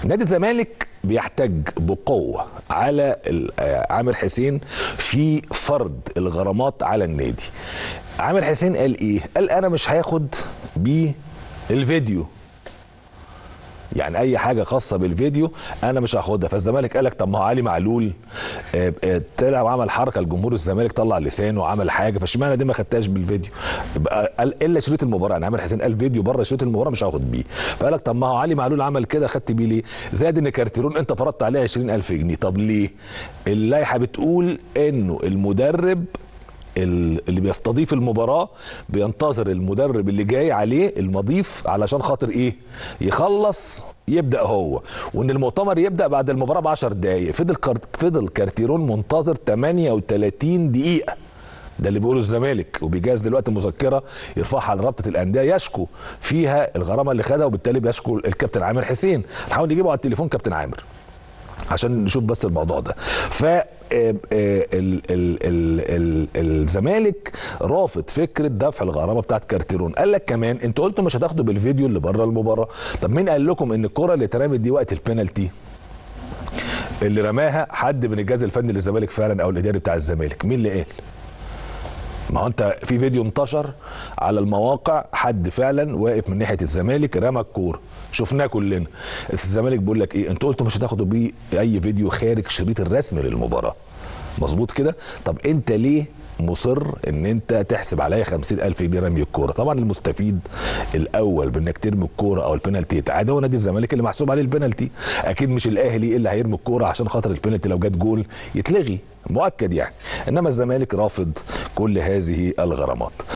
نادي الزمالك بيحتج بقوه على ال- آه، عامر حسين في فرض الغرامات على النادي عامر حسين قال ايه قال انا مش هاخد بالفيديو يعني اي حاجه خاصه بالفيديو انا مش هاخدها فالزمالك قال لك طب ما هو علي معلول آه، آه، طلع وعمل حركه الجمهور الزمالك طلع لسانه وعمل حاجه فاشمعنى دي ما خدتهاش بالفيديو يبقى قال الا شريط المباراه يعني عامر حسين قال فيديو بره شريط المباراه مش هاخد بيه فقال لك طب ما هو علي معلول عمل كده خدت بيه ليه زائد ان كارتيرون انت فرضت عليه 20000 جنيه طب ليه اللائحه بتقول انه المدرب ال- اللي بيستضيف المباراة بينتظر المدرب اللي جاي عليه المضيف علشان خاطر ايه يخلص يبدأ هو وان المؤتمر يبدأ بعد المباراة ب 10 دقايق فضل كار- فضل كارتيرون منتظر 38 دقيقة ده اللي بيقوله الزمالك وبيجهز دلوقتي مذكره يرفعها على رابطه الانديه يشكو فيها الغرامه اللي خدها وبالتالي بيشكو الكابتن عامر حسين نحاول نجيبه على التليفون كابتن عامر عشان نشوف بس الموضوع ده ف آه، آه، ال- ال- ال- ال- الزمالك رافض فكره دفع الغرامه بتاعت كارتيرون قال لك كمان انتوا قلتوا مش هتاخدوا بالفيديو اللي بره المباراه طب مين قال لكم ان الكره اللي اترمت دي وقت البينالتي اللي رماها حد من الجهاز الفني للزمالك فعلا او الاداري بتاع الزمالك مين اللي قال ما هو انت في فيديو انتشر على المواقع حد فعلا واقف من ناحيه الزمالك رمى الكوره شفناه كلنا بس الزمالك بيقول لك ايه انتوا قلتوا مش هتاخدوا بيه اي فيديو خارج شريط الرسم للمباراه مظبوط كده طب انت ليه مصر ان انت تحسب عليا خمسين الف جنيه رمي الكوره طبعا المستفيد الاول بانك ترمي الكوره او البنالتي يتعادى هو نادي الزمالك اللي محسوب عليه البنالتي اكيد مش الاهلي اللي هيرمي الكوره عشان خاطر البنالتي لو جت جول يتلغي مؤكد يعني انما الزمالك رافض كل هذه الغرامات